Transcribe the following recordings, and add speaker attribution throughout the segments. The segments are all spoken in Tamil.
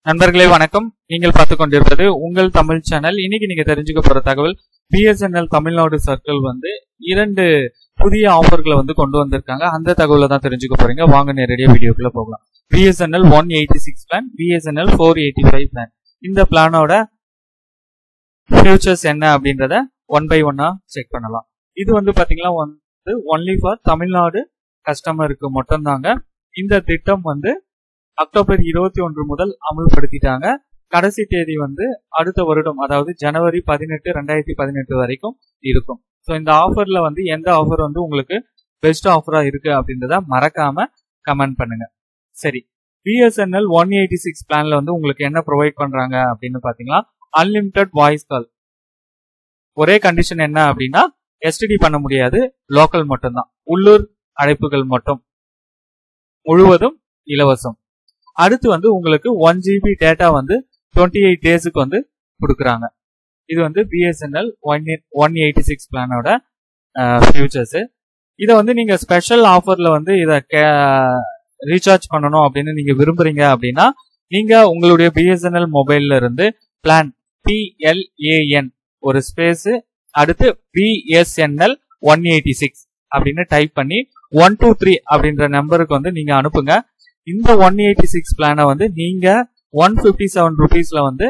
Speaker 1: நண்பர்களே வணக்கம் நீங்கள் பார்த்து கொண்டிருப்பது உங்கள் தமிழ் சேனல் இன்னைக்கு நீங்க தெரிஞ்சுக்க போற தகவல் பிஎஸ்என்எல் தமிழ்நாடு சர்க்கிள் வந்து இரண்டு புதிய ஆஃபர்களை வந்து கொண்டு வந்திருக்காங்க அந்த தகவலை தான் தெரிஞ்சுக்க போறீங்க வாங்க நேரடியாக வீடியோக்குள்ள போகலாம் BSNL one eighty six plan BSNL four eighty five plan இந்த பிளானோட ஃபியூச்சர்ஸ் என்ன அப்படின்றத ஒன் பை ஒன்னா செக் பண்ணலாம் இது வந்து பாத்தீங்கன்னா வந்து ஒன்லி ஃபார் தமிழ்நாடு கஸ்டமருக்கு மட்டும்தாங்க இந்த திட்டம் வந்து அக்டோபர் இருபத்தி ஒன்று முதல் அமல்படுத்திட்டாங்க கடைசி தேதி வந்து அடுத்த வருடம் அதாவது ஜனவரி பதினெட்டு ரெண்டாயிரத்தி பதினெட்டு வரைக்கும் இருக்கும் ஸோ இந்த ஆஃபர்ல வந்து எந்த ஆஃபர் வந்து உங்களுக்கு பெஸ்ட் ஆஃபரா இருக்கு அப்படின்றத மறக்காம கமெண்ட் பண்ணுங்க சரி பிஎஸ்என்எல் ஒன் எயிட்டி சிக்ஸ் பிளான்ல வந்து உங்களுக்கு என்ன ப்ரொவைட் பண்றாங்க அப்படின்னு பாத்தீங்கன்னா அன்லிமிட்டெட் வாய்ஸ் கால் ஒரே கண்டிஷன் என்ன அப்படின்னா எஸ்டிடி பண்ண முடியாது லோக்கல் மட்டும்தான் உள்ளூர் அழைப்புகள் மட்டும் முழுவதும் இலவசம் அடுத்து வந்து உங்களுக்கு ஒன் ஜிபி டேட்டா வந்து டுவெண்ட்டி எயிட் டேஸுக்கு வந்து கொடுக்குறாங்க இது வந்து BSNL one one eighty six பிளானோட ஃபியூச்சர்ஸ் இதை வந்து நீங்க ஸ்பெஷல் ஆஃபர்ல வந்து இதை ரீசார்ஜ் பண்ணணும் அப்படின்னு நீங்க விரும்புறீங்க அப்படின்னா நீங்க உங்களுடைய பிஎஸ்என்எல் மொபைல்ல இருந்து பிளான் பிஎல்ஏஎன் ஒரு ஸ்பேஸ் அடுத்து பிஎஸ்என்எல் ஒன் எயிட்டி சிக்ஸ் அப்படின்னு டைப் பண்ணி ஒன் டூ த்ரீ அப்படின்ற நம்பருக்கு வந்து நீங்க அனுப்புங்க இந்த ஒன் எயிட்டி சிக்ஸ் பிளானை வந்து நீங்க ஒன் பிப்டி செவன் ருபீஸ்ல வந்து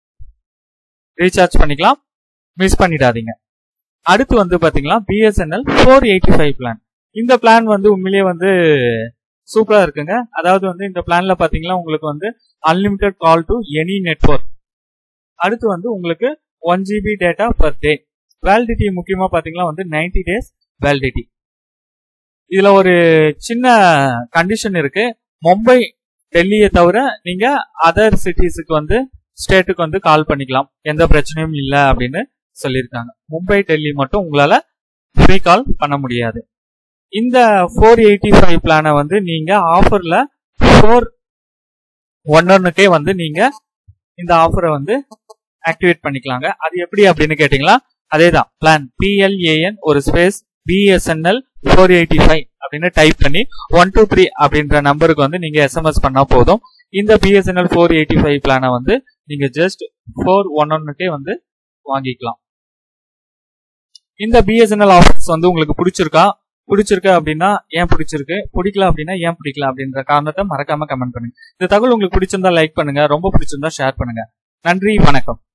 Speaker 1: ரீசார்ஜ் பண்ணிக்கலாம் மிஸ் பண்ணிடாதீங்க அடுத்து வந்து பாத்தீங்கன்னா BSNL four eighty five plan இந்த பிளான் வந்து உண்மையிலேயே வந்து சூப்பரா இருக்குங்க அதாவது வந்து இந்த பிளான்ல பாத்தீங்கன்னா உங்களுக்கு வந்து unlimited call to any network அடுத்து வந்து உங்களுக்கு one GB data per day validity முக்கியமா பாத்தீங்கன்னா வந்து நைன்டி டேஸ் வேலிடிட்டி இதுல ஒரு சின்ன கண்டிஷன் இருக்கு மும்பை டெல்லியை தவிர நீங்க அதர் சிட்டிஸுக்கு வந்து ஸ்டேட்டுக்கு வந்து கால் பண்ணிக்கலாம் எந்த பிரச்சனையும் இல்லை அப்படின்னு சொல்லியிருக்காங்க மும்பை டெல்லி மட்டும் உங்களால ஃப்ரீ கால் பண்ண முடியாது இந்த ஃபோர் எயிட்டி ஃபைவ் பிளானை வந்து நீங்க ஆஃபர்ல ஃபோர் ஒன் ஒன்னுக்கே வந்து நீங்க இந்த ஆஃபரை வந்து ஆக்டிவேட் பண்ணிக்கலாங்க அது எப்படி அப்படின்னு கேட்டீங்களா அதே தான் பிளான் பிஎல்ஏஎன் ஒரு space BSNL four eighty five அப்படின்னு டைப் பண்ணி ஒன் டூ த்ரீ அப்படின்ற நம்பருக்கு வந்து நீங்க எஸ்எம்எஸ் பண்ணா போதும் இந்த பிஎஸ்என்எல் ஃபோர் எயிட்டி ஃபைவ் பிளானை வந்து நீங்க ஜஸ்ட் ஃபோர் ஒன் ஒன்னுக்கே வந்து வாங்கிக்கலாம் இந்த பிஎஸ்என்எல் ஆஃபர்ஸ் வந்து உங்களுக்கு பிடிச்சிருக்கா பிடிச்சிருக்கு அப்படின்னா ஏன் பிடிச்சிருக்கு பிடிக்கல அப்படின்னா ஏன் பிடிக்கல அப்படின்ற காரணத்தை மறக்காம கமெண்ட் பண்ணுங்க இந்த தகவல் உங்களுக்கு பிடிச்சிருந்தா லைக் பண்ணுங்க ரொம்ப பிடிச்சிருந்தா ஷேர் பண்ணுங்க நன்றி வணக்கம்